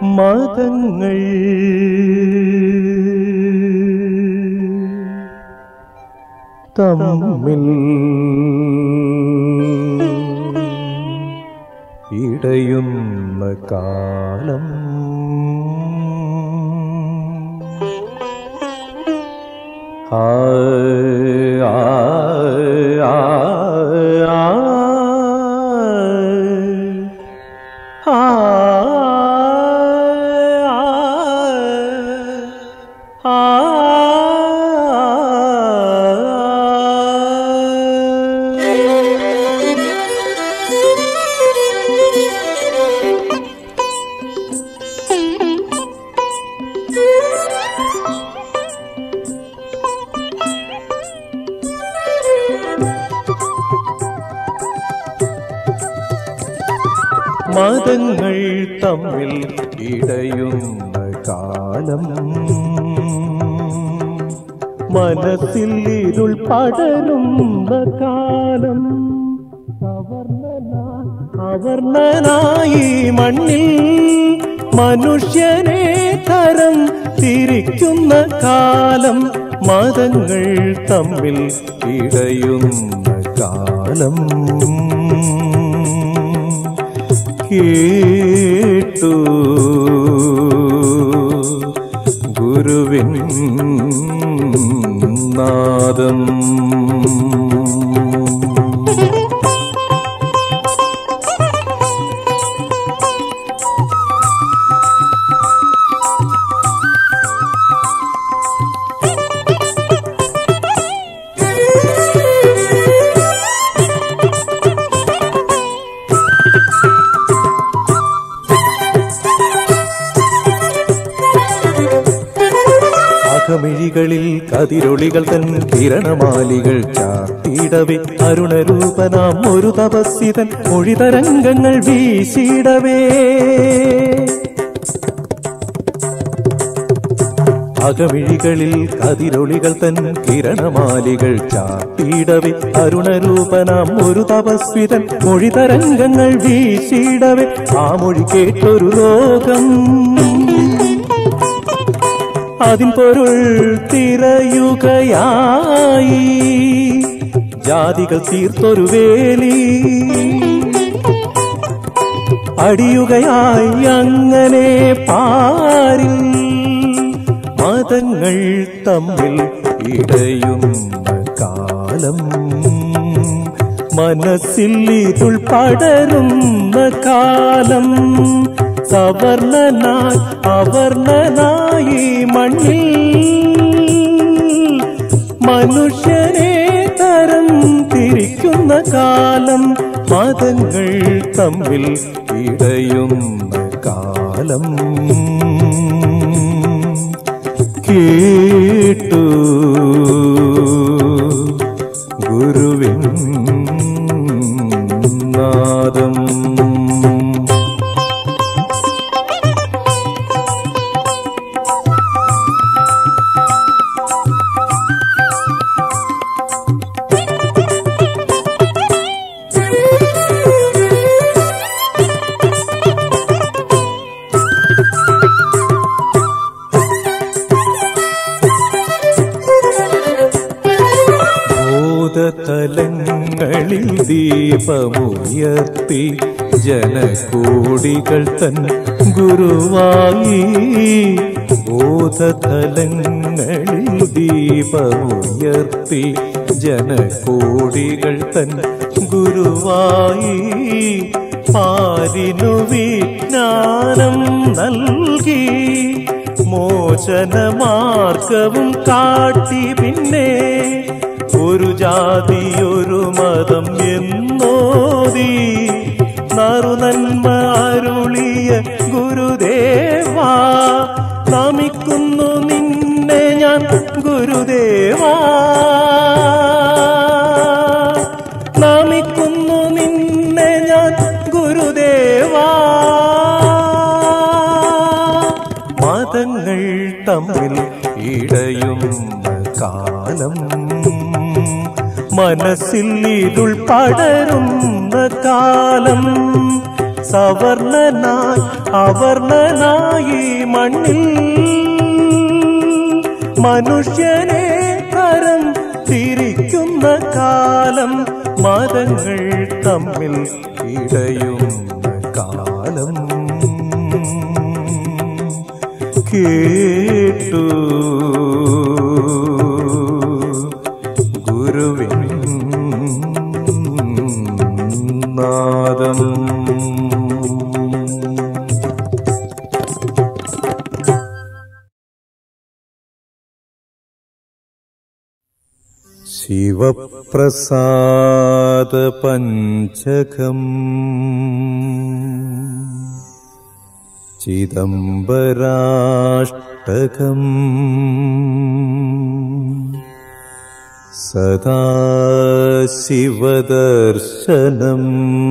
മതങ്ങൾ തമ്മിൽ ഇടയുന്ന കാലം ആ ആ ആ മതങ്ങൾ തമ്മിൽ ഇടയുന്ന കാലം മനസ്സിൽ ഇരുൾ പടരുന്ന കാലം അവർണനായി മണ്ണിൽ മനുഷ്യനെ തരം തിരിക്കുന്ന കാലം മതങ്ങൾ തമ്മിൽ ഇടയുന്ന കാലം കേട്ടു ഗുരുവിൻ നാദം അകമിഴികളിൽ കതിരൊളികൾ തൻ കിരണമാലികൾ ചാർത്തിയിടവേ അരുണരൂപനാം ഒരു തപസ്സിതൻ മൊഴിതരംഗങ്ങൾ വീശിയിടവേ അകമിഴികളിൽ കതിരൊളികൾ തൻ കിരണമാലികൾ ചാർത്തിയിടവേ അരുണരൂപനാം ഒരു തപസ്വിതൻ മൊഴിതരംഗങ്ങൾ വീശിയിടവേ ആ മൊഴി കേട്ടൊരു ലോകം അതിൻ പൊരുൾ തിരയുകയായി ജാതികൾ തീർത്തൊരു വേലി അടിയുകയായി അങ്ങനെ പാരിൽ മതങ്ങൾ തമ്മിൽ ഇടയുന്ന കാലം മനസ്സിൽ ഇരുൾ പടരുന്ന കാലം സവർണനായി അവർണനായി മണ്ണിൽ മനുഷ്യനെ തരം തിരിക്കുന്ന കാലം മതങ്ങൾ തമ്മിൽ ഇടയുന്ന കാലം കേട്ടു ഗുരുവിൻ നാദം ബോധതലങ്ങളിൽ ദീപമുയർത്തി ജനകോടികൾ തൻ ഗുരുവായി ബോധതലങ്ങളിൽ ദീപമുയർത്തി ജനകോടികൾ തൻ ഗുരുവായി പാരിനു വിജ്ഞാനം നൽകി മോചനമാർഗവും കാട്ടി പിന്നെ ഒരു ജാതി ഒരു മതം എന്നോതി നറുനന്മ അരുളിയ ഗുരുദേവാ നമിക്കുന്നു നിന്നെ ഞാൻ ഗുരുദേവാ നമിക്കുന്നു നിന്നെ ഞാൻ ഗുരുദേവാ മതങ്ങൾ തമ്മിൽ ഇടയുന്ന കാലം മനസ്സിൽ ഇരുൾ പടരുന്ന കാലം സവർണനായി അവർണനായി മണ്ണിൽ മനുഷ്യനെ തരം തിരിക്കുന്ന കാലം മതങ്ങൾ തമ്മിൽ ഇടയുന്ന കാലം കേട്ടു ഗുരുവിൻ നാദം ശിവപ്രസാദ പഞ്ചകം ചിദംബരാഷ്ടകം സദാശിവദർശനം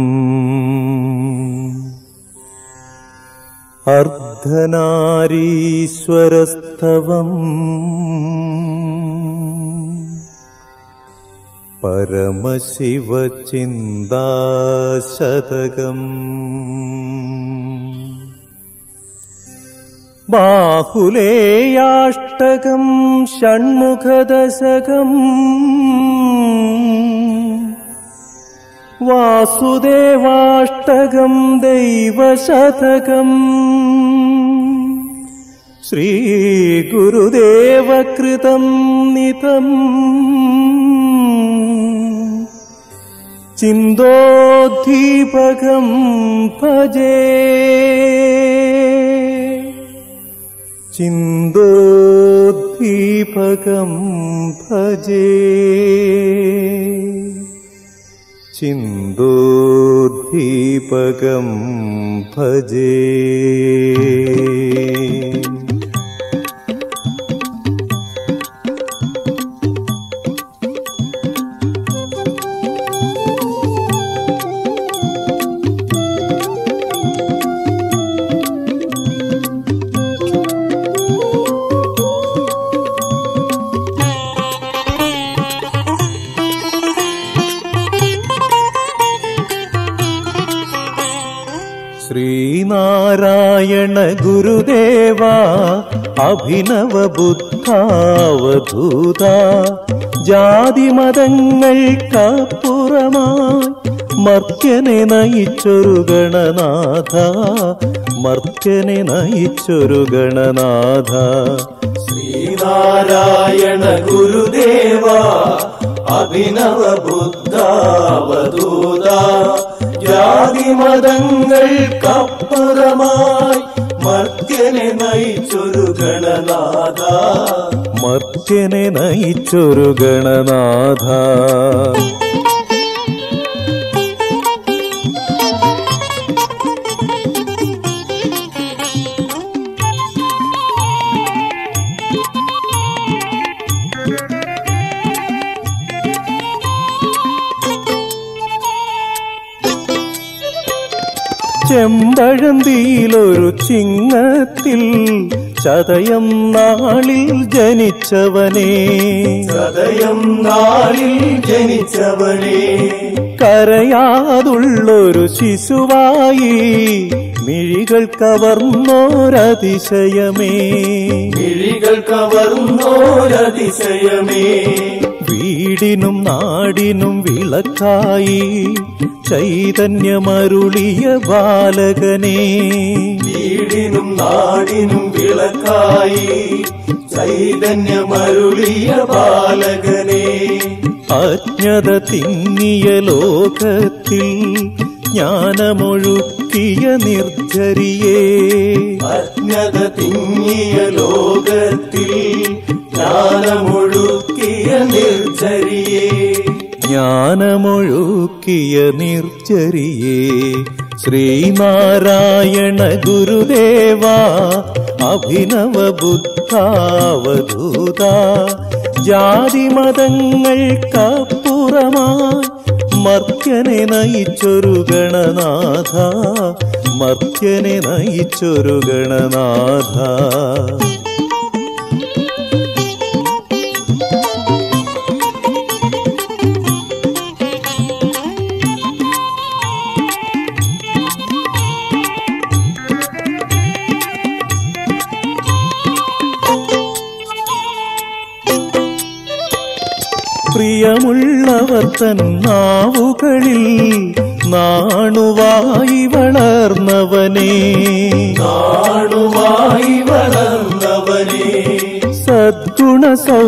അർദ്ധനാരീശ്വരസ്തവം പരമശിവചിന്താശതകം ബാഹുലേയാഷ്ടകം ഷൺമുഖദശകം വാസുദേവാഷ്ടകം ദൈവശതകം ശ്രീഗുരുദേവകൃതം നിതം ചിന്തോദ്ദീപകം ഭജേ ചിന്തോദ്ദീപകം ഭജേ ചിന്തോദ്ദീപകം ഭജേ ശ്രീനാരായണ ഗുരുദേവ അഭിനവ ബുദ്ധാവധൂത ജാതിമതങ്ങൾക്കപ്പുറമായി മർത്യനെ നയിച്ചൊരു ഗണനാഥ മർത്യനെ നയിച്ചൊരു ഗണനാഥ ശ്രീനാരായണ ഗുരുദേവ അഭിനവ ബുദ്ധാവധൂത ജാതിമതങ്ങൾക്കപ്പുറമായി മർത്യനെ നയിച്ചൊരു ഗണനാഥ മർത്യനെ നയിച്ചൊരു ഗണനാഥ ചെമ്പഴന്തിയിലൊരു ചിങ്ങത്തിൽ ചതയം നാളിൽ ജനിച്ചവനേ ഹൃദയം നാളിൽ ജനിച്ചവനെ കരയാതുള്ളൊരു ശിശുവായി മിഴികൾ കവർന്നോരതിശയമേ മിഴികൾ കവർന്നോരതിശയമേ വീടിനും നാടിനും വിളക്കായി ചൈതന്യമരുളിയ ബാലകനേ വീടിനും നാടിനും വിളക്കായി ചൈതന്യമരുളിയ ബാലകനെ അജ്ഞത തിങ്ങിയ ലോകത്തിൽ ജ്ഞാനമൊഴുക്കിയ നിർജരിയേ അജ്ഞത തിങ്ങിയ ലോകത്തിൽ ജ്ഞാനമൊഴുക്കിയ നിർജരിയെ ജ്ഞാനമൊഴുക്കിയ നിർജരിയേ ശ്രീനാരായണ ഗുരുദേവ അഭിനവ ബുദ്ധാവധൂത ജാതിമതങ്ങൾക്കപ്പുറമായി മർത്യനെ നയിച്ചൊരു ഗണനാഥ മർത്യനെ നയിച്ചൊരു ഗണനാഥ അവർ തൻ നാവുകളിൽ നാണുവായി വളർന്നവനേ നാടുവായി വളർന്നവനെ സദ്ഗുണ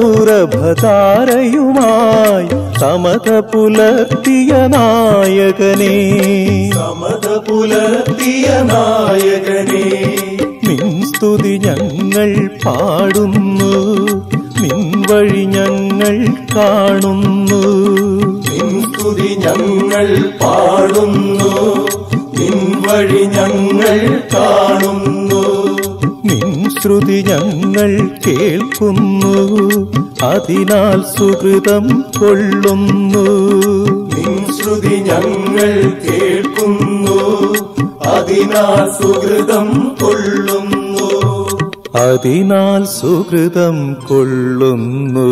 സൗരഭധാരയുമായി സമത പുലർത്തിയ നായകനേ സമത പുലർത്തിയ നായകനെ നിൻ സ്തുതി ഞങ്ങൾ പാടുന്നു നിൻ വഴി ഞങ്ങൾ കാണുന്നു നിൻ സ്തുതി ഞങ്ങൾ പാടുന്നു നിൻ വഴി ഞങ്ങൾ കാണുന്നു നിൻ ശ്രുതി ഞങ്ങൾ കേൾക്കുന്നു അതിനാൽ സുഹൃതം കൊള്ളുന്നു നിൻ ശ്രുതി ഞങ്ങൾ കേൾക്കുന്നു അതിനാൽ സുഹൃതം കൊള്ളുന്നു അതിനാൽ സുഹൃതം കൊള്ളുന്നു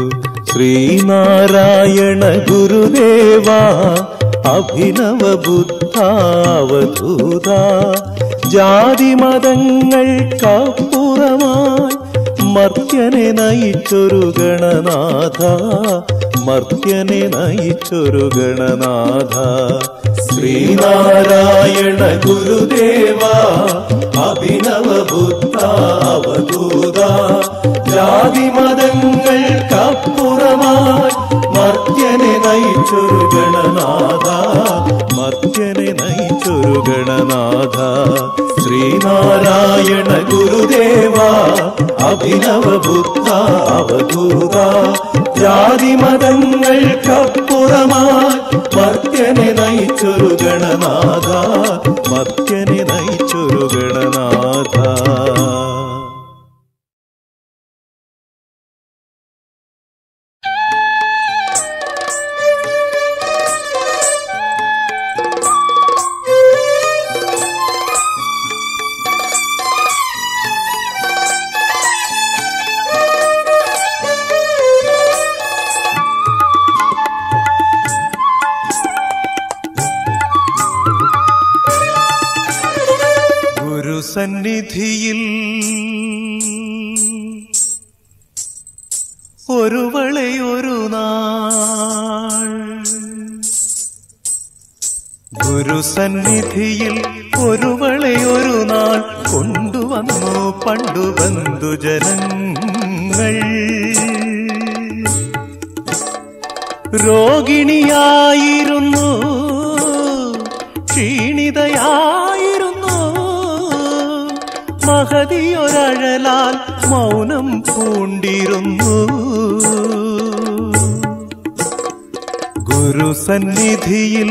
ശ്രീനാരായണ ഗുരുദേവ അഭിനവ ബുദ്ധാവധൂത ജാതിമതങ്ങൾക്കപ്പുറമായി മർത്യനെ നയിച്ചൊരു ഗണനാഥ മർത്യനെ നയിച്ചൊരു ഗണനാഥ ശ്രീനാരായണ ഗുരുദേവ അഭിനവ ബുദ്ധ അവധൂത ജാതി മതങ്ങൾക്കപ്പുറമായി മർത്യനെ നയിച്ചൊരു ഗണനാഥ മർത്യനെ നയിച്ചൊരു ഗണനാഥ ശ്രീനാരായണ ഗുരുദേവ അഭിനവ ബുദ്ധ അവധൂത ജാതി മതങ്ങൾക്കപ്പുറമായി മർത്യനെ നയിച്ചൊരു ഗണനാഥ മർത്യനെ നയിച്ചൊരു ഗണനാഥ ഗുരുസന്നിധിയിൽ ഒരുവളെ ഒരു നാൾ ഗുരുസന്നിധിയിൽ ഒരുവളെ ഒരു നാൾ കൊണ്ടുവന്നു പണ്ടു ബന്ധുജനങ്ങൾ രോഗിണിയായിരുന്നു ക്ഷീണിതയായിരുന്നു മഹതിയൊരഴലാൽ മൗനം പൂണ്ടിരുന്നു ഗുരുസന്നിധിയിൽ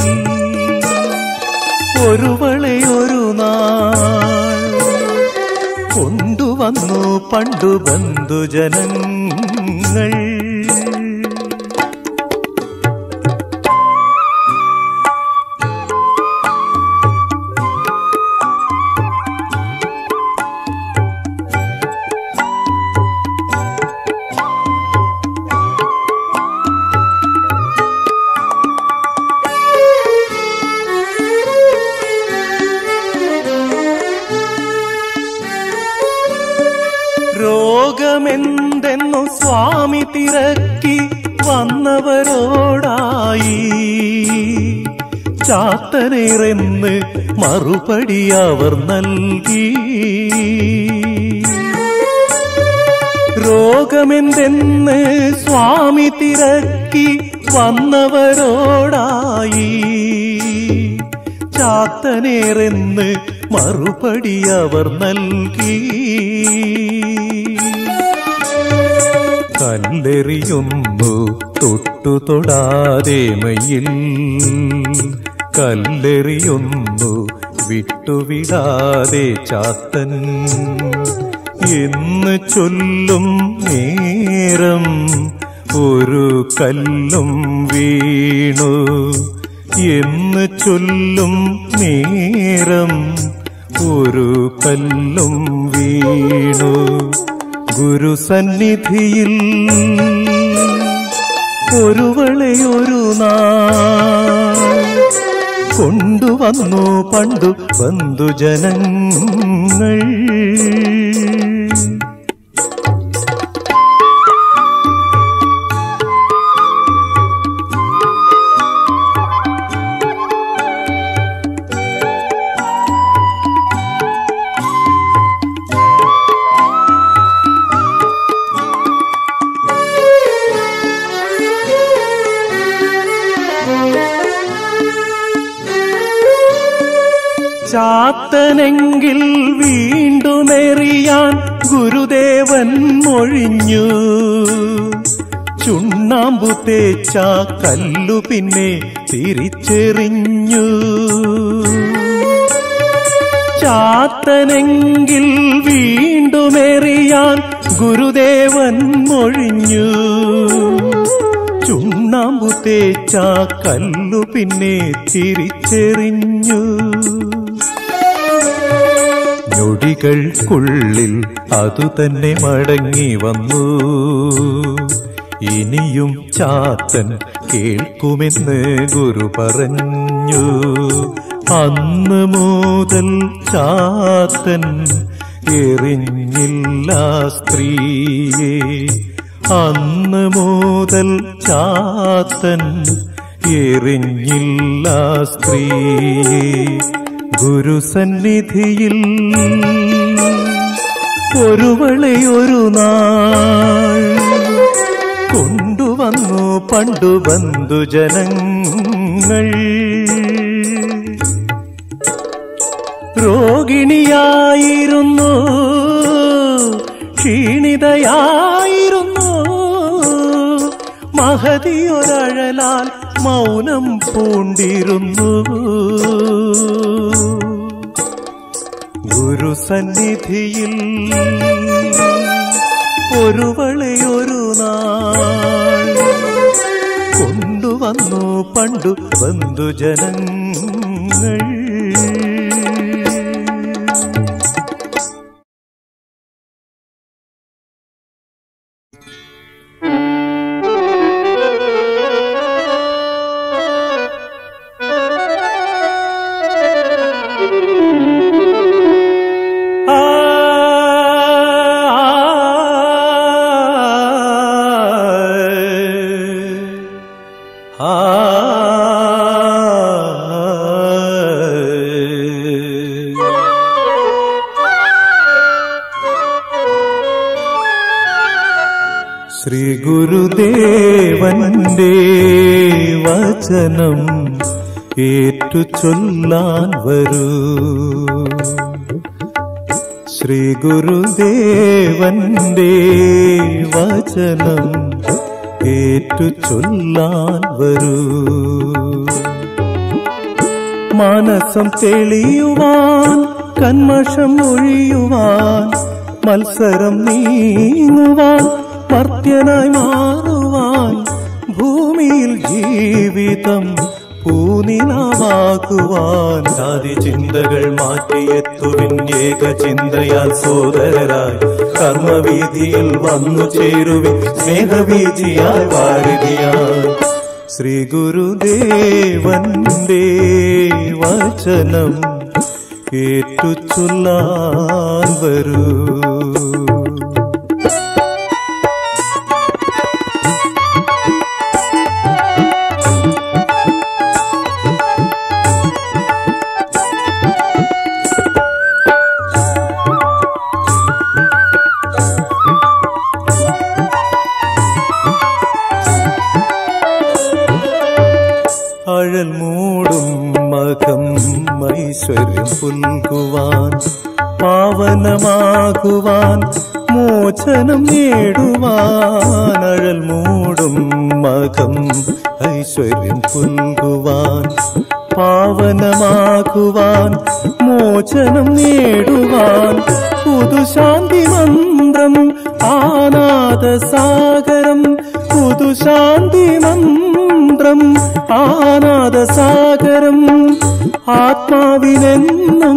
ഒരുവളെ ഒരു നാൾ കൊണ്ടുവന്നു പണ്ടു ബന്ധുജനങ്ങൾ രോഗമെന്തെന്നു സ്വാമി തിരക്കി വന്നവരോടായി ചാത്തനേറെന്ന് മറുപടി അവർ നൽകി രോഗമെന്തെന്ന് സ്വാമി തിരക്കി വന്നവരോടായി ചാത്തനേറെന്ന് മറുപടി അവർ നൽകി കല്ലെറിയുന്നു തൊട്ടു തൊടാതെ മയിൽ കല്ലെറിയുന്നു വിട്ടുവിടാതെ ചാത്തൻ എന്ന് ചൊല്ലും നേരം ഒരു കല്ലും വീണു എന്ന് ചൊല്ലും നേരം ഒരു കല്ലും വീണു ഗുരുസന്നിധിയിൽ ഒരുവളെ ഒരു നാൾ കൊണ്ടുവന്നു പണ്ടു ബന്ധുജനങ്ങൾ ചാത്തനെങ്കിൽ വീണ്ടുമെറിയാൻ ഗുരുദേവൻ മൊഴിഞ്ഞു ചുണ്ണാമ്പു തേച്ച കല്ലു പിന്നെ തിരിച്ചെറിഞ്ഞു ചാത്തനെങ്കിൽ വീണ്ടുമെറിയാൻ ഗുരുദേവൻ മൊഴിഞ്ഞു ചുണ്ണാമ്പു തേച്ച കല്ലു പിന്നെ തിരിച്ചെറിഞ്ഞു ഞൊടികൾക്കുള്ളിൽ അതുതന്നെ മടങ്ങി വന്നു ഇനിയും ചാത്തൻ കേൾക്കുമെന്ന് ഗുരു പറഞ്ഞു അന്ന് മുതൽ ചാത്തൻ എറിഞ്ഞില്ല സ്ത്രീയെ അന്ന് മുതൽ ചാത്തൻ എറിഞ്ഞില്ല സ്ത്രീയെ ഗുരുസന്നിധിയിൽ ഒരുവളെ ഒരു നാൾ കൊണ്ടുവന്നു പണ്ടു ബന്ധുജനങ്ങൾ രോഗിണിയായിരുന്നു ക്ഷീണിതയായിരുന്നു മഹതിയൊരഴലാൽ മൗനം പൂണ്ടിരുന്നു ഗുരുസന്നിധിയിൽ ഒരുവളെ ഒരു നാൾ കൊണ്ടുവന്നു പണ്ടു ബന്ധുജനങ്ങൾ ആ ശ്രീ ഗുരുദേവന്റെ വചനം ഏറ്റു ചൊല്ലാൻ വരൂ ശ്രീ ഗുരുദേവന്റെ വചനം ഏറ്റു ചൊല്ലാൻ വരൂ മാനസം തെളിയുവാൻ കന്മഷം ഒഴിയുവാൻ മത്സരം നീങ്ങുവാൻ മർത്യനായി മാറുവാൻ ഭൂമിയിൽ ജീവിതം പൂനിലമാക്കുവാൻ ആദി ചിന്തകൾ മാറ്റിയെത്തുവിൻ ഏക ചിന്തയാൽ സോദരരായി കർമ്മവീതിയിൽ വന്നു ചേരുവിൻ സ്നേഹവീതിയാൽ വാരുകയാൽ ശ്രീ ഗുരുദേവന്റെ വചനം ഏറ്റു ചൊല്ലാൻ വരൂ അഴൽ മൂടും മകം ഐശ്വര്യം പുൽകുവാൻ പാവനമാകുവാൻ മോചനം നേടുവാൻ അഴൽ മൂടും മകം ഐശ്വര്യം പുൽകുവാൻ പാവനമാകുവാൻ മോചനം നേടുവാൻ പുതുശാന്തി മന്ത്രം ആനാദ സാഗരം പുതുശാന്തി മന്ത്രം ആനാദ സാഗരം ആത്മാവിനെന്നും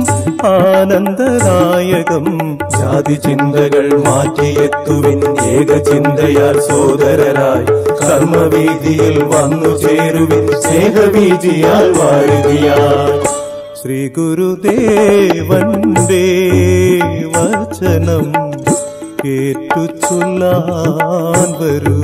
ആനന്ദദായകം ജാതി ചിന്തകൾ മാറ്റിയെത്തുവിൻ ഏക ചിന്തയാൽ സോദരരായി കർമ്മവീതിയിൽ വന്നു ചേരുവിൻ സ്നേഹവീതിയാൽ വാഴുകയാൽ ശ്രീ ഗുരുദേവന്റെ വചനം കേട്ടു ചൊല്ലാൻ വരൂ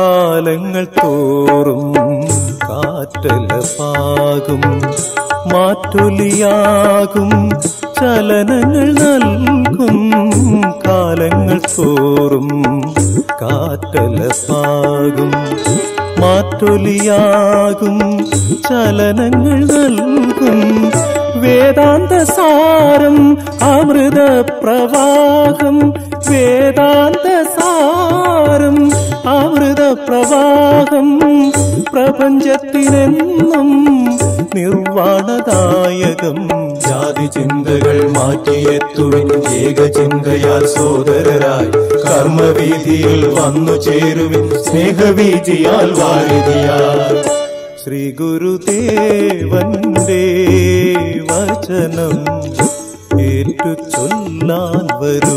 കാലങ്ങൾ തോറും കാറ്റല പാകും മാറ്റൊലിയാകും ചലനങ്ങൾ നൽകും കാലങ്ങൾ തോറും കാറ്റല പാകും മാറ്റൊലിയാകും ചലനങ്ങൾ നൽകും വേദാന്ത സാരം അമൃത പ്രവാഹം വേദാന്ത സാരം അമൃത പ്രവാഹം പ്രപഞ്ചത്തിനെന്നും നിർവാണദായകം ജാതി ചിന്തകൾ മാറ്റിയെത്തുവിൻ ഏകചിന്തയാൽ സോദരരായി കർമ്മവീതിയിൽ വന്നു ചേരുവിൻ സ്നേഹവീതിയാൽ വാരിതിയാൽ ശ്രീ ഗുരുദേവന്റെ വചനം ഏറ്റു ചൊല്ലാൻ വരൂ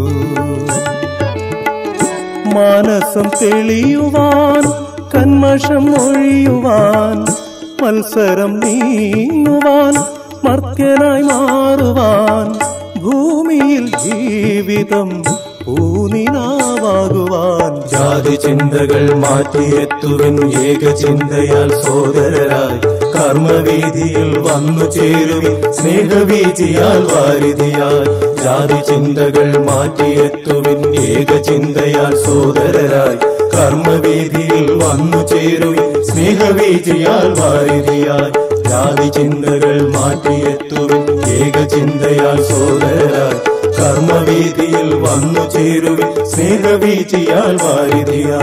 മാനസം തെളിയുവാൻ കന്മഷം ഒഴിയുവാൻ മത്സരം നീങ്ങുവാൻ മർത്യനായി മാറുവാൻ ഭൂമിയിൽ ജീവിതം പൂനിനാവാകുവാൻ ജാതി ചിന്തകൾ മാറ്റിയെത്തുവിൻ ഏകചിന്തയാൽ സോദരരായി കർമ്മവീതിയിൽ വന്നു ചേരുവിൻ സ്നേഹവീതിയാൽ വാരിതിയാൽ ജാതി ചിന്തകൾ മാറ്റിയെത്തുവിൻ ഏകചിന്തയാൽ സോദരരായി കർമ്മവീതിയിൽ വന്നു ചേരുവിൻ സ്നേഹവീതിയാൽ വാരിതിയാൽ ജാതി ചിന്തകൾ മാറ്റിയെത്തുവിൻ ഏകചിന്തയാൽ സോദരരായി കർമ്മവീതിയിൽ വന്നു ചേരുവിൻ സ്നേഹവീതിയാൽ വാരിതിയാ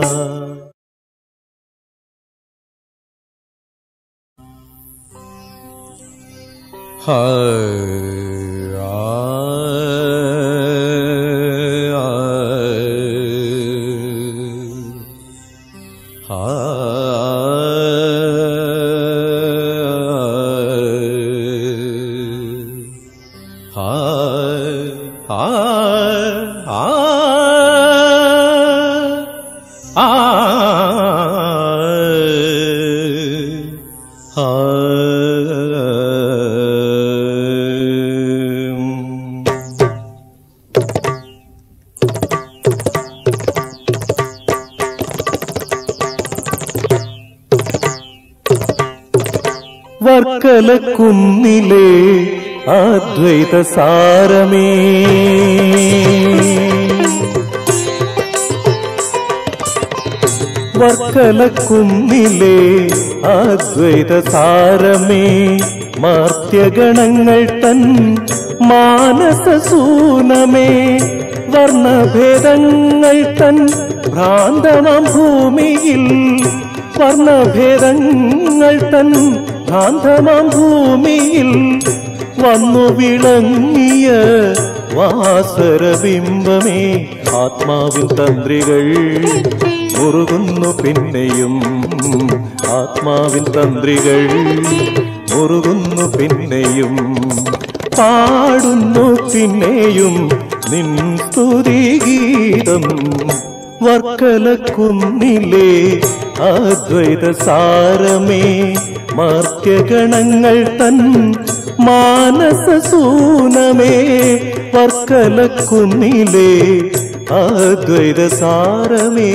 വർക്കല കുന്നിലെ അദ്വൈത സാരമേ വർക്കല കുന്നിലെ അദ്വൈത സാരമേ മാർത്യഗണങ്ങൾ തൻ മാനസസൂനമേ വർണ്ണഭേദങ്ങൾ തൻ ഭ്രാന്തമാം ഭൂമിയിൽ വർണ്ണഭേദങ്ങൾ തൻ ഭ്രാന്തമാം ഭൂമിയിൽ വന്നു വിളങ്ങിയ വാസരബിംബമേ ആത്മാവിൻ തന്ത്രികൾ മുറുകുന്നു പിന്നെയും ആത്മാവിൻ തന്ത്രികൾ മുറുകുന്നു പിന്നെയും പാടുന്നു പിന്നെയും നിൻ സ്തുതിഗീതം വർക്കല കുന്നിലെ അദ്വൈത സാരമേ മാർത്യഗണങ്ങൾ തൻ മാനസസൂനമേ വർക്കല കുന്നിലെ അദ്വൈത സാരമേ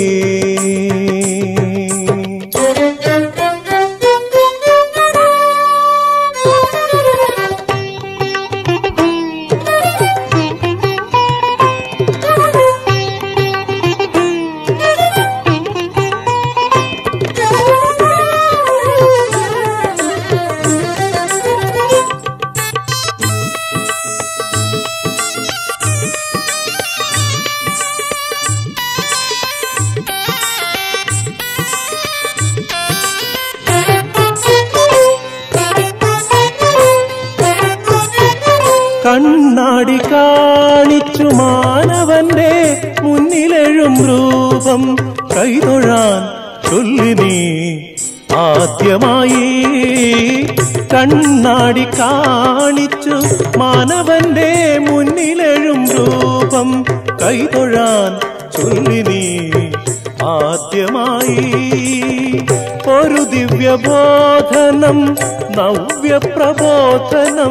കണ്ണാടി കാണിച്ചു മാനവന്റെ മുന്നിലെഴും രൂപം കൈതൊഴാൻ ചൊല്ലി നീ ആദ്യമായി കണ്ണാടി കാണിച്ചു മാനവന്റെ മുന്നിലെഴും രൂപം കൈതൊഴാൻ ചൊല്ലി നീ ആദ്യമായി ഒരു ദിവ്യബോധനം നവ്യപ്രബോധനം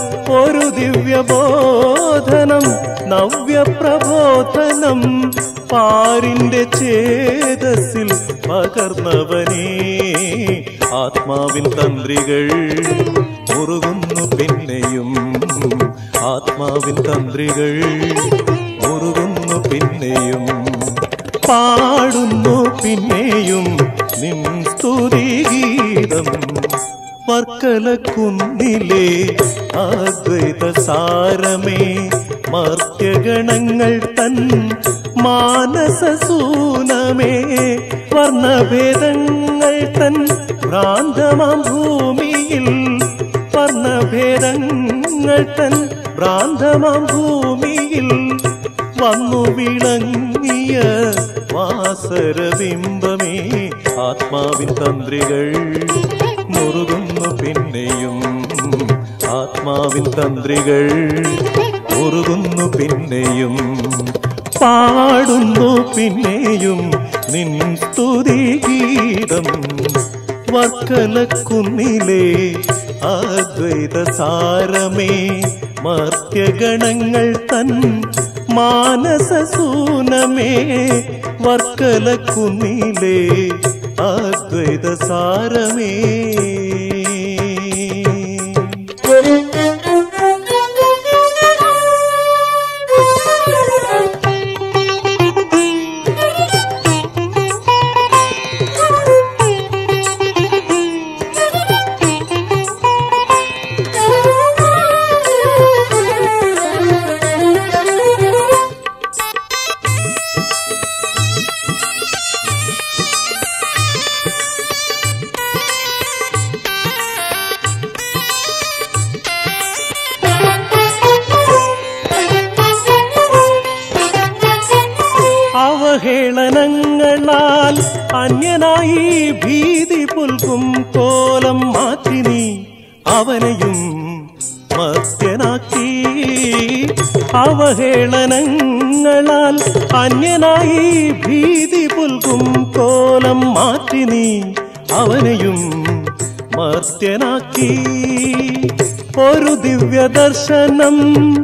ഒരു ദിവ്യബോധനം നവ്യപ്രബോധനം പാരിന്റെ ചേതസിൽ പകർന്നവനേ ആത്മാവിൻ തന്ത്രികൾ മുറുകുന്നു പിന്നെയും ആത്മാവിൻ തന്ത്രികൾ മുറുകുന്നു പിന്നെയും പാടുന്നു പിന്നെയും നിൻ സ്തുതിഗീതം വർക്കലക്കുന്നിലെ അദ്വൈത സാരമേ മർത്യഗണങ്ങൾ തൻ മാനസസൂനമേ വർണ്ണഭേദങ്ങൾ തൻ ഭ്രാന്തമാം ഭൂമിയിൽ വർണ്ണഭേദങ്ങൾ തൻ ഭ്രാന്തമാം ഭൂമിയിൽ വന്നു വിളങ്ങിയ വാസരബിംബമേ ആത്മാവിൻ തന്ത്രികൾ മുറുകുന്നു പിന്നെയും ആത്മാവിൻ തന്ത്രികൾ മുറുകുന്നു പിന്നെയും പാടുന്നു പിന്നെയും നിൻ സ്തുതിഗീതം വർക്കലക്കുന്നിലെ അദ്വൈത സാരമേ മർത്യഗണങ്ങൾ തൻ മാനസസൂനമേ വർക്കലക്കുന്നിലെ അദ്വൈത സാരമേ അവഹേളനങ്ങളാൽ അന്യനായി ഭീതി പുൽകും കോലം മാറ്റി നീ അവനെയും മർത്യനാക്കി അവഹേളനങ്ങളാൽ അന്യനായി ഭീതി പുൽകും കോലം മാറ്റി നീ അവനെയും മർത്യനാക്കി ഒരു ദിവ്യദർശനം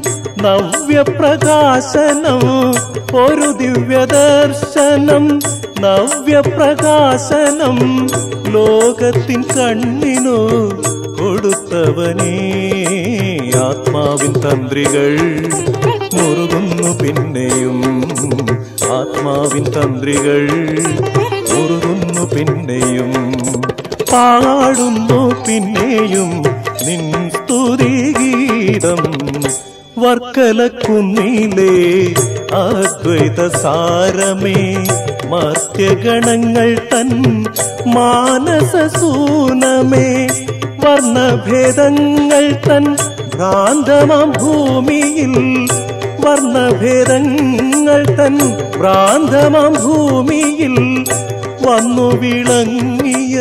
നവ്യപ്രകാശനം ഒരു ദിവ്യദർശനം നവ്യപ്രകാശനം ലോകത്തിൻ കണ്ണിനു കൊടുത്തവനേ ആത്മാവിൻ തന്ത്രികൾ മുറുകുന്നു പിന്നെയും ആത്മാവിൻ തന്ത്രികൾ മുറുകുന്നു പിന്നെയും പാടുന്നു പിന്നെയും നിൻ സ്തുതിഗീതം വർക്കലക്കുന്നിലെ അദ്വൈത സാരമേ മർത്യഗണങ്ങൾ തൻ മാനസസൂനമേ വർണ്ണഭേദങ്ങൾ തൻ ഭ്രാന്തമാം ഭൂമിയിൽ വർണ്ണഭേദങ്ങൾ തൻ ഭ്രാന്തമാം ഭൂമിയിൽ വന്നു വിളങ്ങിയ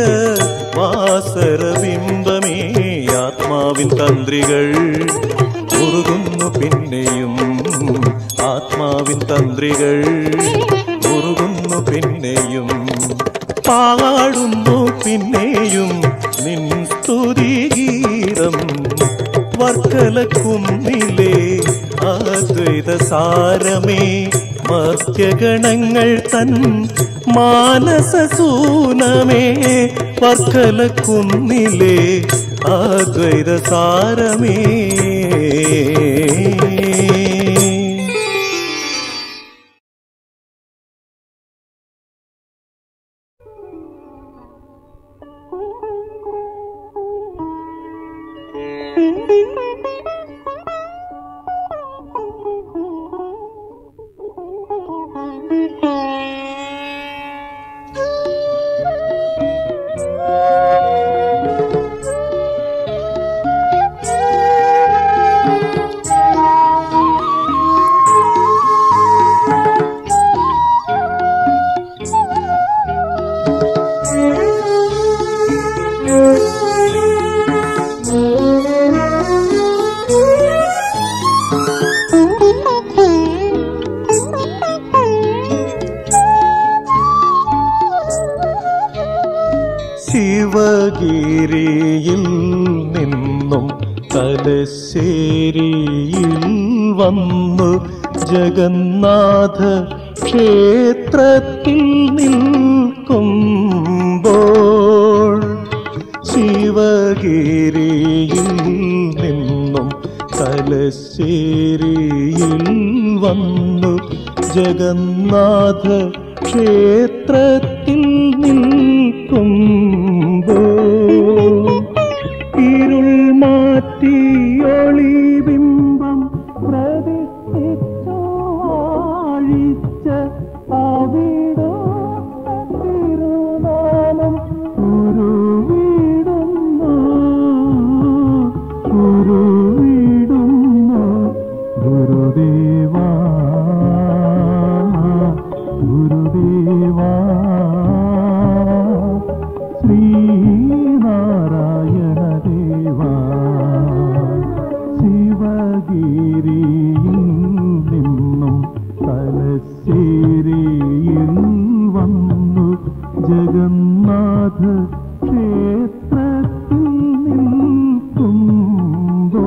വാസരബിംബമേ ആത്മാവിൻ തന്ത്രികൾ മുറുകുന്നു പിന്നെയും ആത്മാവിൻ തന്ത്രികൾ മുറുകുന്നു പിന്നെയും പാടുന്നു പിന്നെയും നിൻ സ്തുതിഗീതം വർക്കലക്കുന്നിലെ അദ്വൈത സാരമേ മർത്യഗണങ്ങൾ തൻ മാനസസൂനമേ വർക്കലക്കുന്നിലെ അദ്വൈത സാരമേ ശിവഗിരിയിൽ നിന്നും തലശ്ശേരിയിൽ വന്നു ജഗന്നാഥ ക്ഷേത്രത്തിൽ നിൽക്കുമ്പോൾ ശിവഗിരിയിൽ നിന്നും തലശ്ശേരിയിൽ വന്നു ജഗന്നാഥ ക്ഷേത്രത്തിൽ നിൽക്കുമ്പോൾ ഇരുൾ മാറ്റി ഒളിബിംബം പ്രതിഷ്ഠിച്ചു വാഴിച്ച അവിടോ തിരുനാമം ഉരുവിടുന്നു ഉരുവിടുന്നു ഗുരുദേവാ ഗുരുദേവാ ശ്രീനാരായണ ദേവാ ശിവഗിരിയിൽ നിന്നും തലശ്ശേരിയിൽ വന്നു ജഗന്നാഥ ക്ഷേത്രത്തിൽ നിൽക്കുമ്പോൾ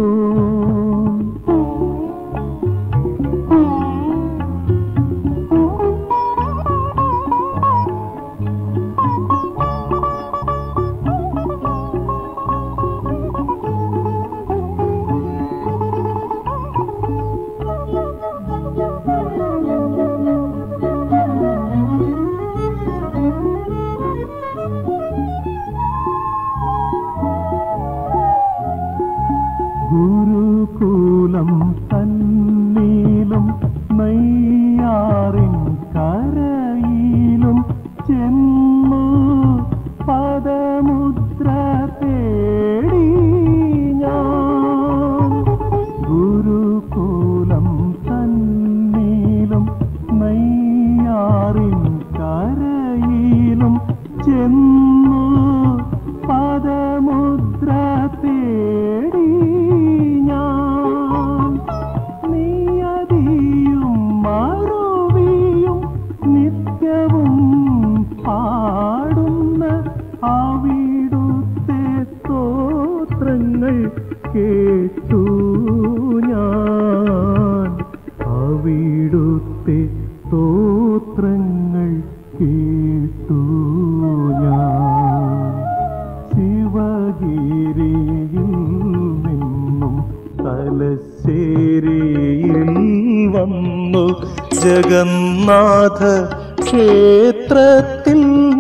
ഗുരുകുലം തന്നീലും നെയ്യാറിൻ കരയിലും ചെന്നു പദമുദ്ര തേടി ഞാൻ ഗുരുകുലം തന്നീലും നെയ്യാറിൻ കരയിലും ചെന്നു പദമുദ്ര തേടി ഞാൻ നിയതിയും മറുവിയും നിത്യവും പാടുന്ന അവിടുത്തെ സ്തോത്രങ്ങൾ കേട്ടു ഞാൻ അവിടുത്തെ സ്തോത്രങ്ങൾ കേട്ടു ഞാൻ ശിവഗിരിയിൽ നിന്നും തലശ്ശേരിയിൽ വന്നു ജഗന്നാഥ ക്ഷേത്രത്തിൽ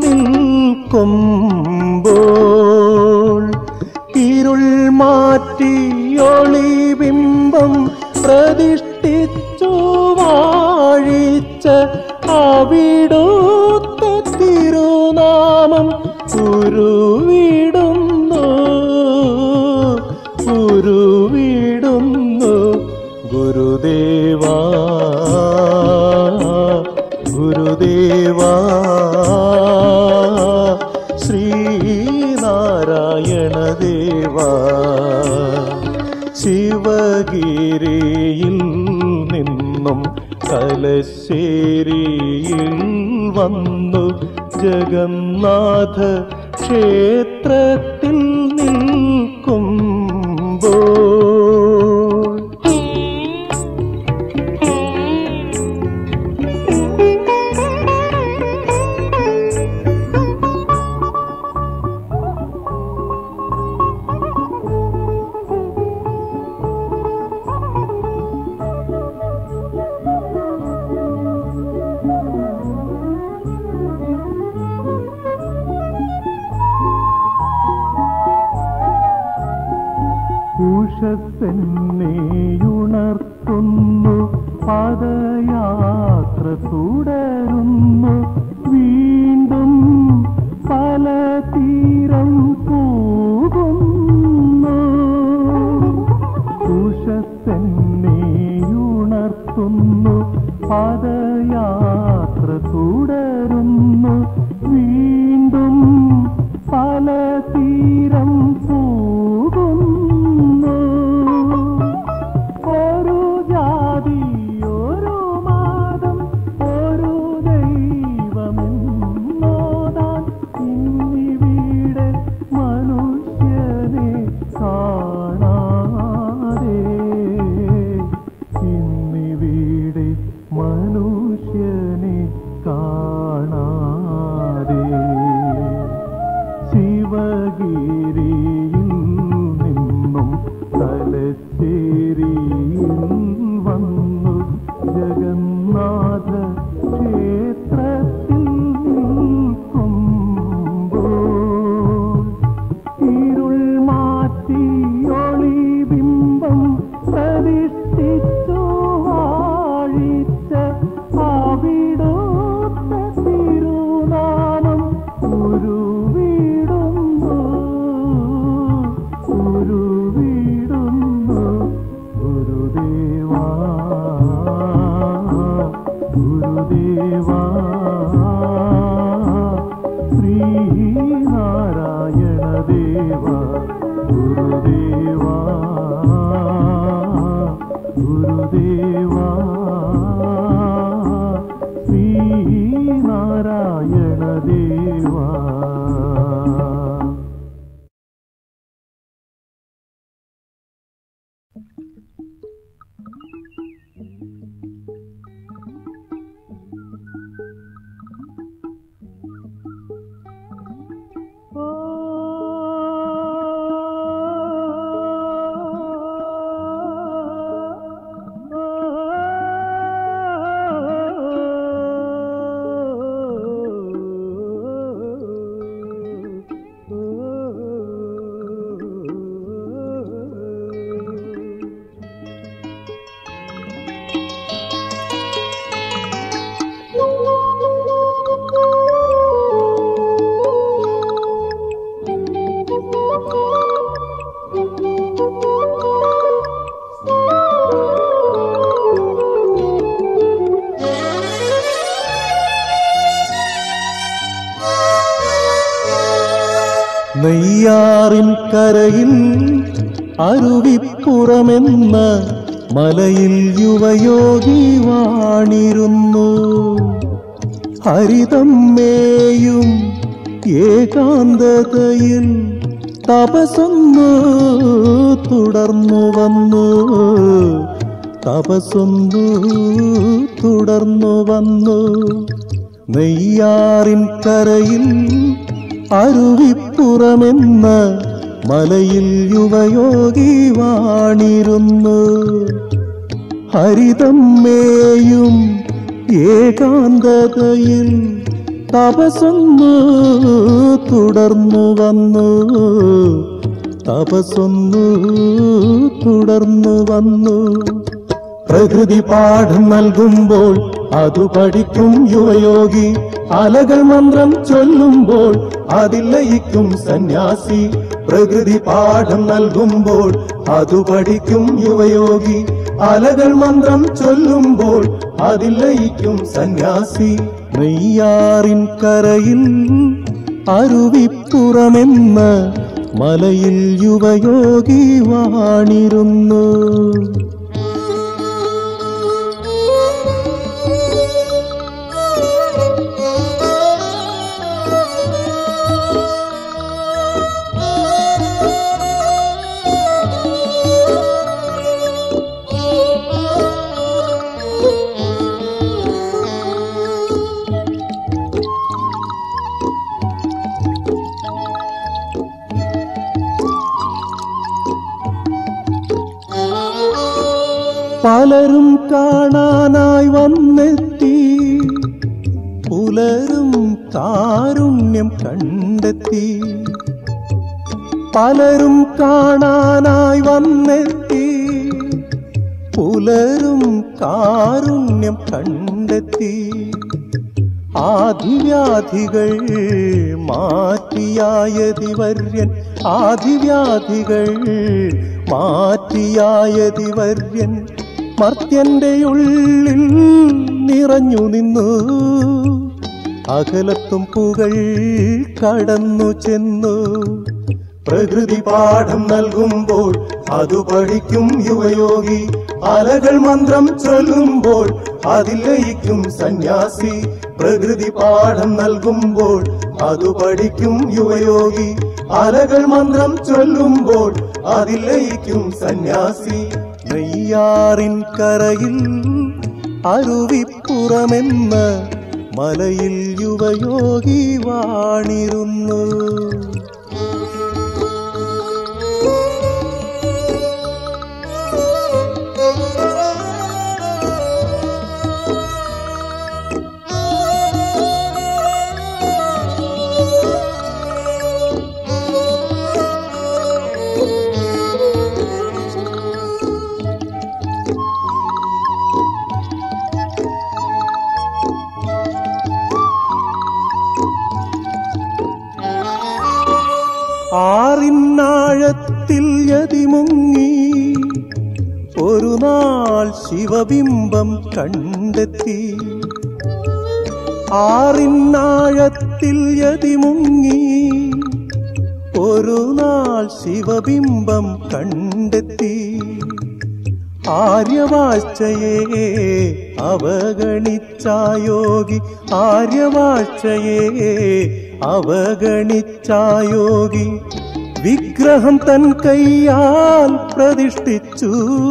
നിൽക്കുമ്പോൾ ഇരുൾ മാറ്റി ഒളിബിംബം പ്രതിഷ്ഠിച്ചു വാഴിച്ച അവിടുത്തെ തിരുനാമം ഉരുവിടുന്നു ഉരുവിടുന്നു ഗുരുദേവാ ഗുരുദേവാ ശ്രീനാരായണ ദേവാ ശിവഗിരിയിൽ നിന്നും തലശ്ശേരിയിൽ വന്നു ജഗന്നാഥ ക്ഷേത്രത്തിൽ നിൽക്കുമ്പോൾ ഉഷസ്സെന്നെയുണർത്തുന്നു പദയാത്ര തുടരുന്നു വീണ്ടും പല തീരം പോകുന്നു ഉഷസ്സെന്നെയുണർത്തുന്നു പദയാത്ര തുടരുന്നു വീണ്ടും പല തീരം പോകുന്നു ഒരു ജാതി ഒരു മാതം ഒരു ദൈവമെന്നറിഞ്ഞ ഗുരുദേവാ ഗുരുദേവാ ശ്രീനാരായണ ദേവാ നെയ്യാറിൻ കരയിൽ അരുവിപ്പുറമെന്ന മലയിൽ യുവയോഗി വാണിരുന്നു ഹരിതം മേയും ഏകാന്തതയിൽ തപസ്സൊന്നു തുടർന്നു വന്നു തപസ്സൊന്നു തുടർന്നു വന്നു നെയ്യാറിൻ കരയിൽ അരുവിപ്പുറമെന്ന മലയിൽ യുവയോഗി വാണിരുന്നു ഹരിതം മേയും ഏകാന്തതയിൽ തപസ്സൊന്നു തുടർന്നു വന്നു തപസ്സൊന്നു തുടർന്നു വന്നു പ്രകൃതി പാഠം നൽകുമ്പോൾ അതു പഠിക്കും യുവയോഗി അലകൾ മന്ത്രം ചൊല്ലുമ്പോൾ അതിൽ ലയിക്കും സന്യാസി പ്രകൃതി പാഠം നൽകുമ്പോൾ അതു പഠിക്കും യുവയോഗി അലകൾ മന്ത്രം ചൊല്ലുമ്പോൾ അതിൽ ലയിക്കും സന്യാസി നെയ്യാറിൻ കരയിൽ അരുവിപ്പുറമെന്ന മലയിൽ യുവയോഗി വാണിരുന്നു പലരും കാണാനായി വന്നെത്തി പുലരും കാരുണ്യം കണ്ടെത്തി പലരും കാണാനായി വന്നെത്തി പുലരും കാരുണ്യം കണ്ടെത്തി ആദിവ്യാധികൾ മാറ്റിയായതിവര്യൻ ആദിവ്യാധികൾ മാറ്റിയായതിവര്യൻ മർത്യന്റെ ഉള്ളിൽ നിറഞ്ഞു നിന്നു അകലത്തും പുകൾ കടന്നു ചെന്നു പ്രകൃതി പാഠം നൽകുമ്പോൾ അതു പഠിക്കും യുവയോഗി അലകൾ മന്ത്രം ചൊല്ലുമ്പോൾ അതിൽ ലയിക്കും സന്യാസി പ്രകൃതി പാഠം നൽകുമ്പോൾ അതു പഠിക്കും യുവയോഗി അലകൾ മന്ത്രം ചൊല്ലുമ്പോൾ അതിൽ ലയിക്കും സന്യാസി നെയ്യാറിൻ കരയിൽ അരുവിപ്പുറമെന്ന മലയിൽ യുവയോഗി വാണിരുന്നു ആറിനാഴത്തിൽ യതിമുങ്ങി ഒരു നാൾ ശിവബിംബം കണ്ടെത്തി ആറിനാഴത്തിൽ യതിമുങ്ങി ഒരു ഒരു നാൾ ശിവബിംബം കണ്ടെത്തി ആര്യവാഴ്ചയെ അവഗണിച്ചായോഗി ആര്യവാഴ്ചയെ അവഗണിച്ചായോഗി വിഗ്രഹം തൻ കൈയാൽ പ്രതിഷ്ഠിച്ചു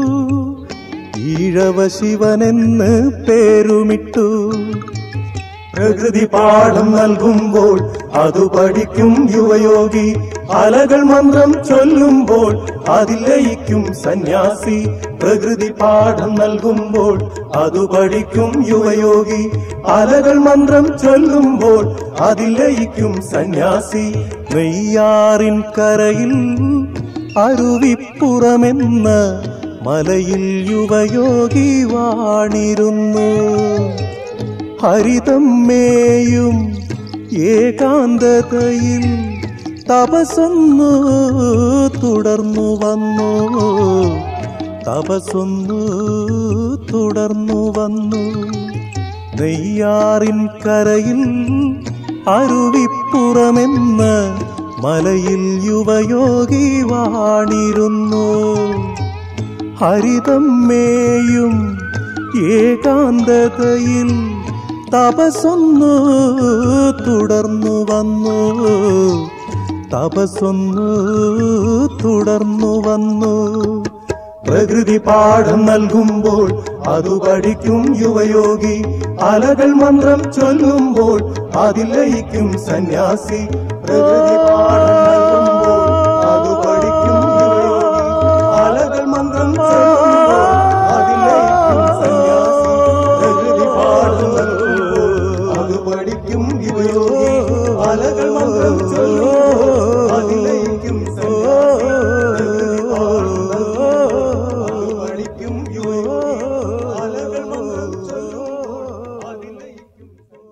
ഈഴവ ശിവനെന്ന് പേരുമിട്ടു പ്രകൃതി പാഠം നൽകുമ്പോൾ അതു പഠിക്കും യുവയോഗി അലകൾ മന്ത്രം ചൊല്ലുമ്പോൾ അതിൽ ലയിക്കും സന്യാസി പ്രകൃതി പാഠം നൽകുമ്പോൾ അതു പഠിക്കും യുവയോഗി അലകൾ മന്ത്രം ചൊല്ലുമ്പോൾ അതിൽ ലയിക്കും സന്യാസി നെയ്യാറിൻ കരയിൽ അരുവിപ്പുറമെന്ന മലയിൽ യുവയോഗി വാണിരുന്നു ഹരിതം മേയും ഏകാന്തതയിൽ തപസ്സൊന്നു തുടർന്നു വന്നു തപസ്സൊന്നു തുടർന്നു വന്നു നെയ്യാറിൻ കരയിൽ അരുവിപ്പുറമെന്ന മലയിൽ യുവയോഗി വാണിരുന്നു ഹരിതം മേയും ഏകാന്തതയിൽ തപസ്സൊന്നു തുടർന്നു വന്നു തപസ്സൊന്നു തുടർന്നു വന്നു പ്രകൃതി പാഠം നൽകുമ്പോൾ അതു പഠിക്കും യുവയോഗി അലകൾ മന്ത്രം ചൊല്ലുമ്പോൾ അതിൽ ലയിക്കും സന്യാസി പ്രകൃതി പാഠം നൽകുമ്പോൾ അതു പഠിക്കും യുവയോഗി അലകൾ മന്ത്രം ചൊല്ലുമ്പോൾ അതിൽ ലയിക്കും സന്യാസി പ്രകൃതി പാഠം നൽകുമ്പോൾ അതു പഠിക്കും യുവയോഗി അലകൾ മന്ത്രം ചൊല്ലുമ്പോൾ അതിൽ ലയിക്കും സന്യാസി പ്രകൃതി പാഠം നൽകുമ്പോൾ അതു പഠിക്കും യുവയോഗി അലകൾ മന്ത്രം ചൊല്ലുമ്പോൾ അതിൽ ലയിക്കും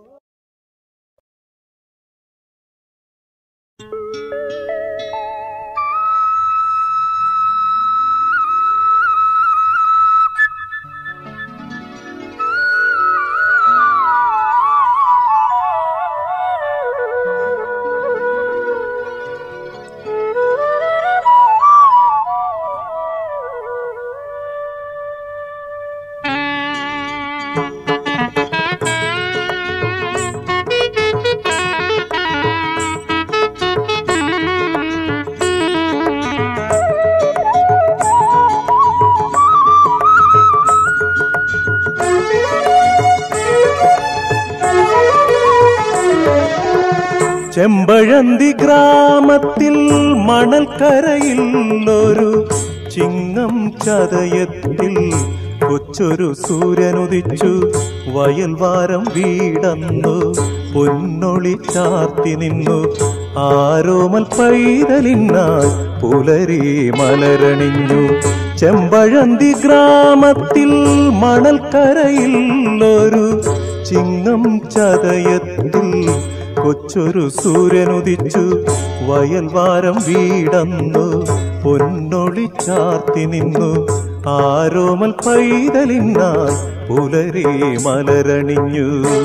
ചെമ്പഴന്തി ഗ്രാമത്തിൽ മണൽക്കരയിൽ ഒരു ചിങ്ങം ചതയത്തിൽ കൊച്ചൊരു സൂര്യനുദിച്ചു വയൽവാരം വീടന്നു പൊന്നൊളി ചാർത്തി നിന്നു ആരോമൽ പൈതലിനായി പുലരി മലരണിഞ്ഞു ചെമ്പഴന്തി ഗ്രാമത്തിൽ മണൽക്കരയിൽ ഒരു ചിങ്ങം ചതയത്തിൽ കൊച്ചൊരു സൂര്യനുദിച്ചു വയൽവാരം വീടന്നു പൊന്നൊളി ചാർത്തി നിന്നു ആരോമൽ പൈതലിനായി പുലരി മലരണിഞ്ഞു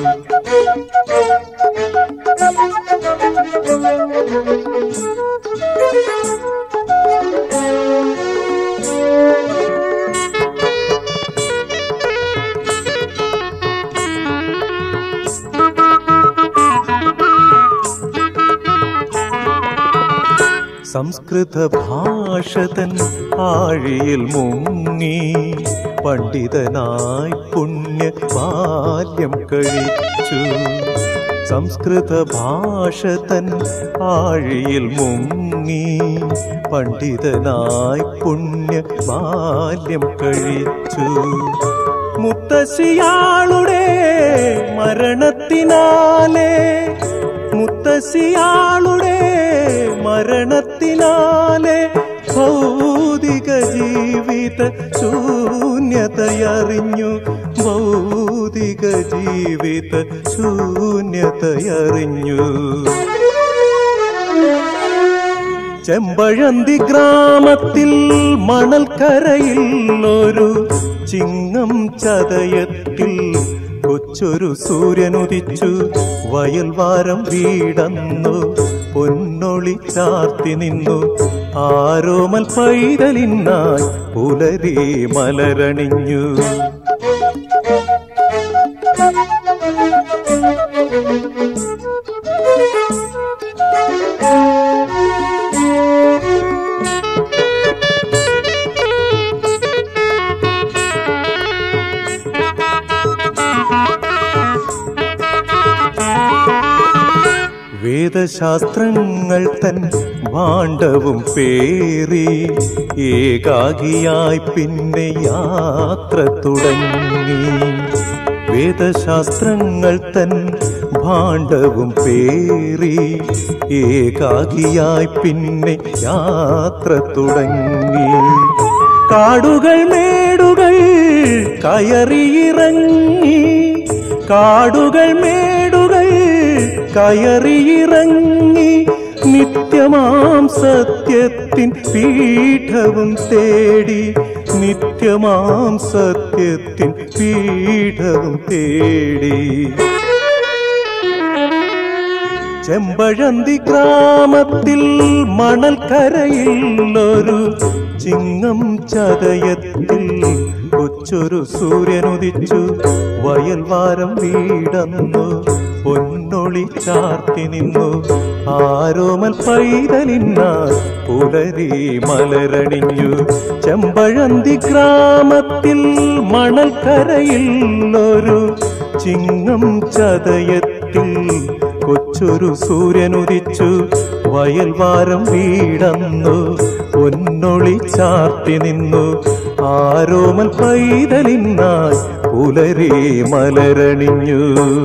സംസ്കൃത ഭാഷതൻ ആഴിയിൽ മുങ്ങി പണ്ഡിതനായി പുണ്യ ബാല്യം കഴിച്ചു സംസ്കൃത ഭാഷതൻ ആഴിയിൽ മുങ്ങി പണ്ഡിതനായി പുണ്യ ബാല്യം കഴിച്ചു മുത്തശ്ശിയാളുടെ മരണത്തിനാലേ മുത്തശ്ശിയാളുടെ മരണത്തിനാലെ ഭൗതിക ജീവിത ശൂന്യതയറിഞ്ഞു ഭൗതിക ജീവിത ശൂന്യതയറിഞ്ഞു ചെമ്പഴന്തി ഗ്രാമത്തിൽ മണൽക്കരയിൽ ഒരു ചിങ്ങം ചതയത്തിൽ കൊച്ചൊരു സൂര്യനുദിച്ചു വയൽവാരം വീടന്നു പൊന്നൊളി ചാർത്തി നിന്നു ആരോമൽ പൈതലിനായി പുലരി മലരണിഞ്ഞു വേദശാസ്ത്രങ്ങൾ തൻ ഭാണ്ഡവും പേറി ഏകാകിയായി പിന്നെ യാത്ര തുടങ്ങി വേദശാസ്ത്രങ്ങൾ തൻ ഭാണ്ഡവും പേറി ഏകാകിയായി പിന്നെ യാത്ര തുടങ്ങി കാടുകൾ മേടുകൾ കയറിയിറങ്ങി കാടുകൾ മേടുകൾ കയറിയിറങ്ങി നിത്യമാം സത്യത്തിൻ പീഠവും തേടി നിത്യമാം സത്യത്തിൻ പീഠവും തേടി ചെമ്പഴന്തി ഗ്രാമത്തിൽ മണൽക്കരയിൽ ഒരു ചിങ്ങം ചതയത്തിൽ കൊച്ചൊരു സൂര്യനുദിച്ചു വയൽവാരം വീടന്നു പൊന്നൊളി ചാർത്തി നിന്നു ആരോമൽ പൈതലിനാൽ പുലരി മലരണിഞ്ഞു ചെമ്പഴന്തി ഗ്രാമത്തിൽ മണൽക്കരയിൽ ഒരു ചിങ്ങം ചതയത്തിൽ കൊച്ചൊരു സൂര്യനുദിച്ചു വയൽവാരം വീടന്നു പൊന്നൊളി ചാർത്തി നിന്നു ആരോമൽ പൈതലിനായി പുലരി മലരണിഞ്ഞു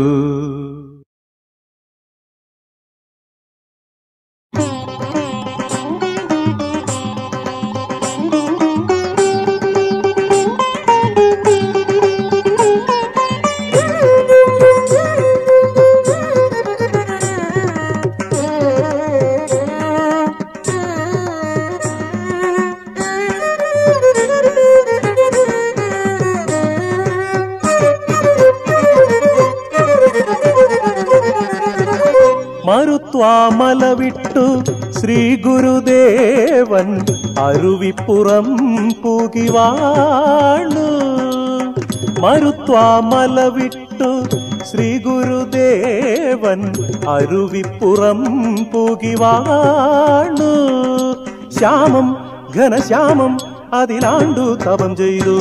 മരുത്വാമല വിട്ടു ശ്രീ ഗുരുദേവൻ അരുവിപ്പുറം പുകിവാണു മരുത്വാമല വിട്ടു ശ്രീ ഗുരുദേവൻ അരുവിപ്പുറം പുകിവാണു ശ്യാമം ഘനശ്യാമം അതിലാണ്ടു തപം ചെയ്തു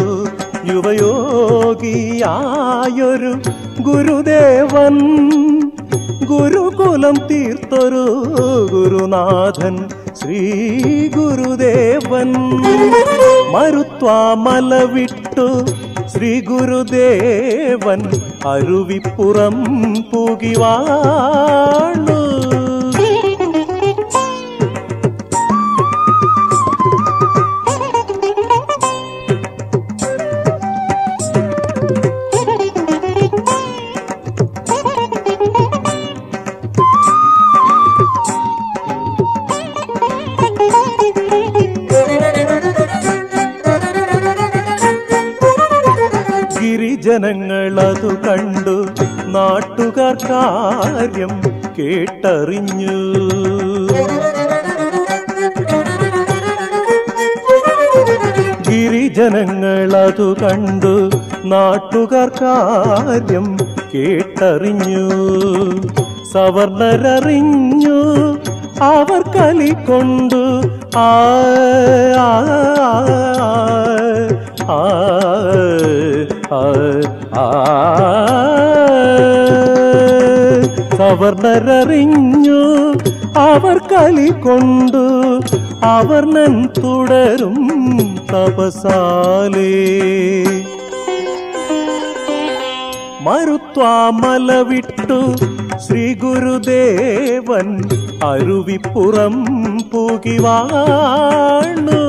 യുവയോഗിയായൊരു ഗുരുദേവൻ ഗുരുകുലം തീർത്തൊരു ഗുരുനാഥൻ ശ്രീ ഗുരുദേവൻ മരുത്വാമല വിട്ടു ശ്രീ ഗുരുദേവൻ അരുവിപ്പുറം പുകിവാണു ഗിരിജനങ്ങൾ അതു കണ്ടു നാട്ടുകാർ കാര്യം കേട്ടറിഞ്ഞു ഗിരിജനങ്ങൾ അതു കണ്ടു നാട്ടുകാർ കാര്യം കേട്ടറിഞ്ഞു സവർണരറിഞ്ഞു അവർ കലിക്കൊണ്ടു ആ ആ, ആ, ആ, ആ, സവർണരറിഞ്ഞു അവർ കലിക്കൊണ്ടു അവർണൻ തുടരും തപസാലേ മരുത്വാമല വിട്ടു ശ്രീ ഗുരുദേവൻ അരുവിപ്പുറം പുകിവാണു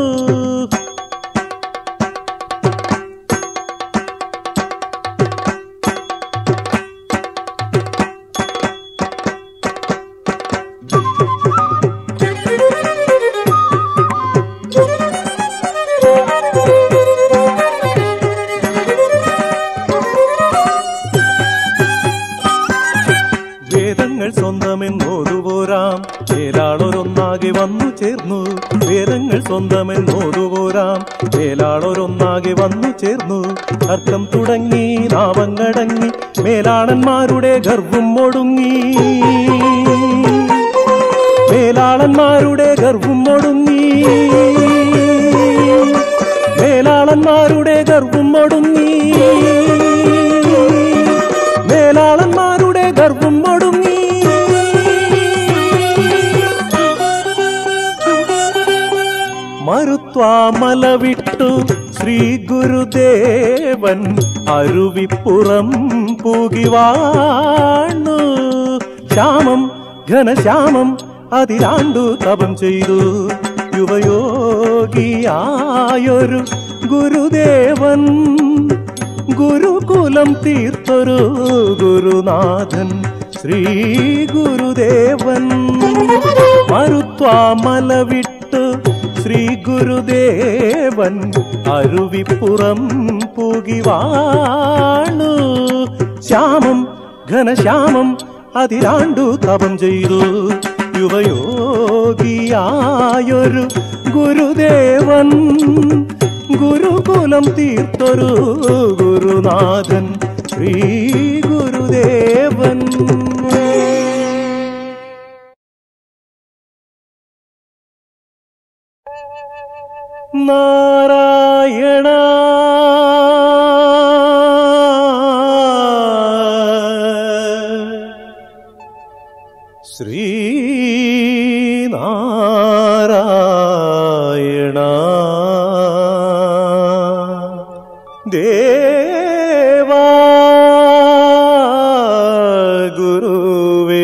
വേദങ്ങൾ സ്വന്തമെന്ന് സ്വന്തമെന്നോതുപോരാം വേലാളൊരൊന്നാകെ വന്നു ചേർന്നു വേദങ്ങൾ സ്വന്തമെന്നോതുപോരാം വേലാളൊരൊന്നാകെ വന്നു ചേർന്നു തർക്കം തുടങ്ങി നാവങ്ങടങ്ങി മേലാളന്മാരുടെ ഗർഭം ഒടുങ്ങി മേലാളന്മാരുടെ ഗർഭം ഒടുങ്ങി മേലാളന്മാരുടെ ഗർഭം ഒടുങ്ങി മേലാളന്മാരുടെ ഗർഭം ഒടുങ്ങി മരുത്വാമല വിട്ടു ശ്രീ ഗുരുദേവൻ അരുവിപ്പുറം പൂകിവാണു ശ്യാമം ഘനശ്യാമം അതിലാണ്ടു തപം ചെയ്തു യുവയോഗിയായൊരു ഗുരുദേവൻ ഗുരുകുലം തീർത്തൊരു ഗുരുനാഥൻ ശ്രീ ഗുരുദേവൻ മരുത്വാമല വിട്ടു ശ്രീ ഗുരുദേവൻ അരുവിപ്പുറം പൂകിവാണു ശ്യാമം ഘനശ്യാമം അതിലാണ്ടു തപം ചെയ്തു യുവയോഗിയായൊരു ഗുരുദേവൻ ഗുരുകുലം തീർത്തൊരു ഗുരുനാഥൻ ശ്രീ ഗുരുദേവൻ നാരായണ ശ്രീ നാരായണ ദേവാ ഗുരുവേ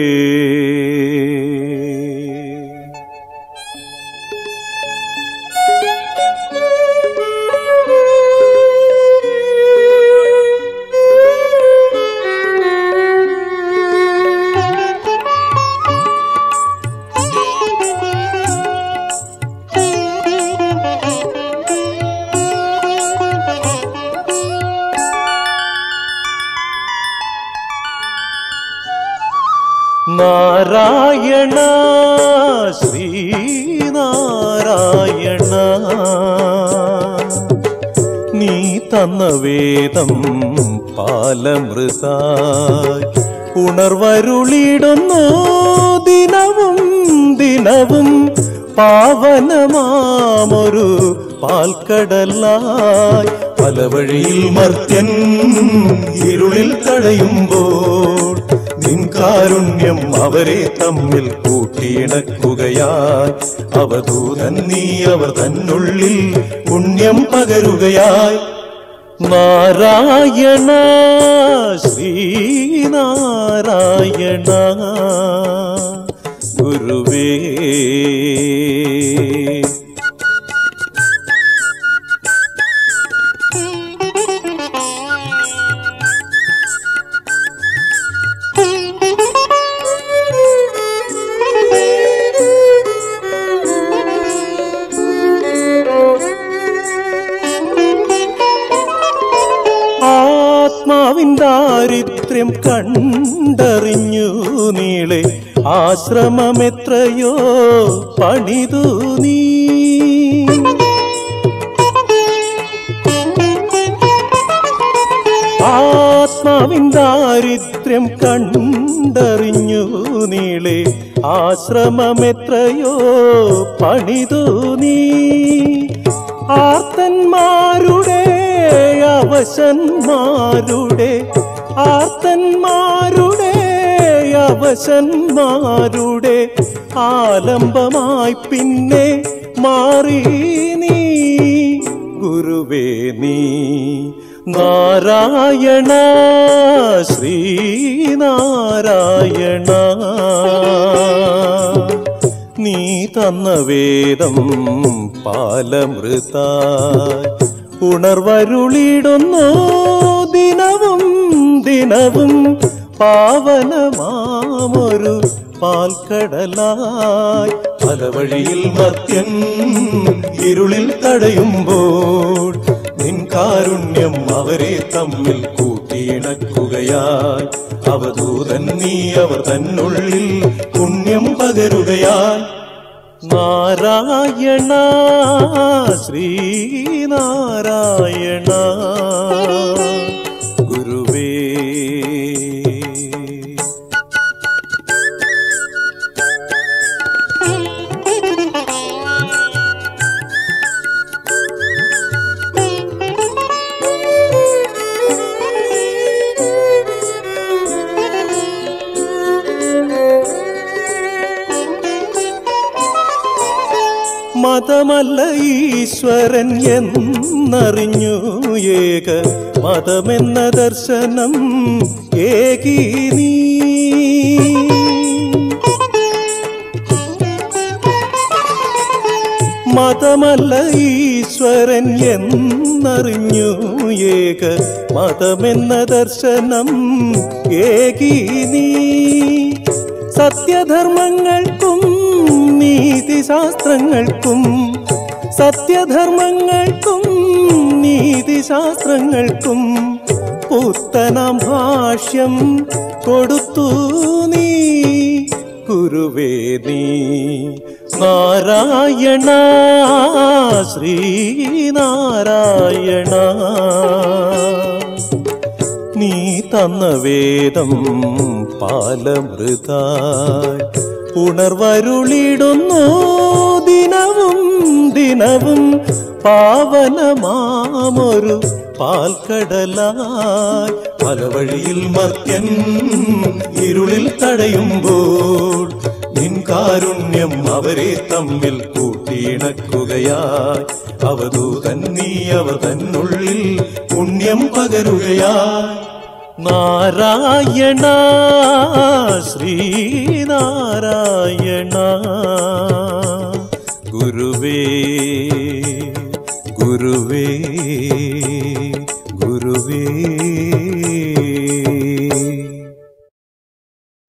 നാരായണ ശ്രീനാരായണ നീ തന്ന വേദം പാലമൃതായി ഉണർവരുളിടുന്നു ദിനവും ദിനവും പാവനമാമൊരു പാൽക്കടലായി പല വഴിയിൽ മർത്യൻ ഇരുളിൽ തടയുമ്പോൾ നിൻ കാരുണ്യം അവരെ തമ്മിൽ കൂട്ടിയിണക്കുകയായി അവധൂതൻ നീ അവർ തന്നുള്ളിൽ പുണ്യം പകരുകയായി നാരായണ ശ്രീനാരായണ ഗുരുവേ ആത്മാവിൻ ദാരിദ്ര്യം കണ്ടറിഞ്ഞു നീളെ ആശ്രമമെത്രയോ പണിതു നീ ആത്മാവിൻ ദാരിദ്ര്യം കണ്ടറിഞ്ഞു നീളെ ആശ്രമമെത്രയോ പണിതു നീ ആർത്തന്മാരുടെ അവശന്മാരുടെ ആർത്തന്മാരുടെ അവശന്മാരുടെ ആലംബമായി പിന്നെ മാറി നീ ഗുരുവേ നീ നാരായണ ശ്രീനാരായണ നീ തന്ന വേദം പാലമൃതായി ഉണർവരുളിടുന്നു ദിനവും ദിനവും പാവനമാമൊരു പാൽക്കടലായി പല വഴിയിൽ മർത്യൻ ഇരുളിൽ തടയുമ്പോൾ നിൻ കാരുണ്യം അവരെ തമ്മിൽ കൂട്ടിയിണക്കുകയായി അവധൂതൻ നീ അവർ തന്നുള്ളിൽ പുണ്യം പകരുകയാൽ നാരായണ ശ്രീനാരായണ ഗുരുവേ മതമല്ല ഈശ്വരൻ എന്നറിഞ്ഞു ഏക മതമെന്ന ദർശനം ഏകീ നീ മതമല്ല ഈശ്വരൻ എന്നറിഞ്ഞു ഏക മതമെന്ന ദർശനം ഏകീ നീ സത്യധർമ്മങ്ങൾക്കും നീതിശാസ്ത്രങ്ങൾക്കും സത്യധർമ്മങ്ങൾക്കും നീതിശാസ്ത്രങ്ങൾക്കും പുത്തനാം ഭാഷ്യം കൊടുത്തു നീ ഗുരുവേ നീ നാരായണ ശ്രീനാരായണ നീ തന്ന വേദം പാലമൃതായി ഉണർവരുളിടുന്നു ദിനവും ദിനവും പാവനമാമൊരു പാൽക്കടലായി പല വഴിയിൽ മർത്യൻ ഇരുളിൽ തടയുമ്പോൾ നിൻ കാരുണ്യം അവരെ തമ്മിൽ കൂട്ടിയിണക്കുകയായി അവധൂതൻ നീ അവർ തന്നുള്ളിൽ പുണ്യം പകരുകയായി നാരായണ ശ്രീനാരായണ ഗുരുവേ ഗുരുവേ ഗുരുവേ